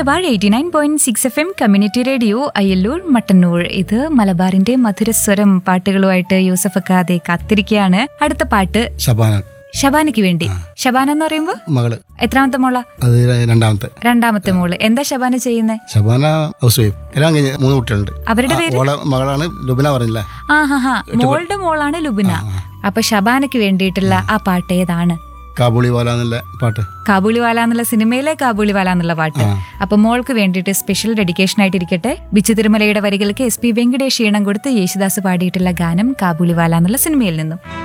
Malabar eighty nine point six F M community radio Ayyalloor Mattannur ഇത് മലബാറിന്റെ മധുരസ്വരം പാട്ടുകളുമായിട്ട് യൂസഫ് അക്കാതെ കാത്തിരിക്കുകയാണ് അടുത്ത പാട്ട് ശബാന ഷബാനയ്ക്ക് വേണ്ടി ഷബാന എന്ന് പറയുമ്പോ മകള് എത്രാമത്തെ മോള അത് രണ്ടാമത്തെ രണ്ടാമത്തെ മോള് എന്താ ഷബാന ചെയ്യുന്നത് ശബാന ഹൗസ് വൈഫ് എല്ലാം കഴിഞ്ഞ് മൂന്ന് കുട്ടികളുണ്ട് അവരുടെ ആ, ഓളെ മകളാണ് ലുബിന പറഞ്ഞില്ലേ ആ ഹാ ഹാ മോളുടെ മോളാണ് ലുബിന അപ്പൊ ഷബാനയ്ക്ക് വേണ്ടിയിട്ടുള്ള ആ പാട്ട് ഏതാണ് കാബൂളി വാല എന്നുള്ള പാട്ട് കാബൂളിവാല എന്നുള്ള സിനിമയിലെ കാബൂളിവാല എന്നുള്ള പാട്ട് അപ്പൊ മോൾക്ക് വേണ്ടിയിട്ട് സ്പെഷ്യൽ ഡെഡിക്കേഷൻ ആയിട്ടിരിക്കട്ടെ ബിച്ചു തിരുമലയുടെ വരികൾക്ക് എസ് പി വെങ്കടേഷ് ഈണം കൊടുത്ത് യേശുദാസ് പാടിയിട്ടുള്ള ഗാനം കാബൂളിവാല എന്നുള്ള സിനിമയിൽ നിന്നും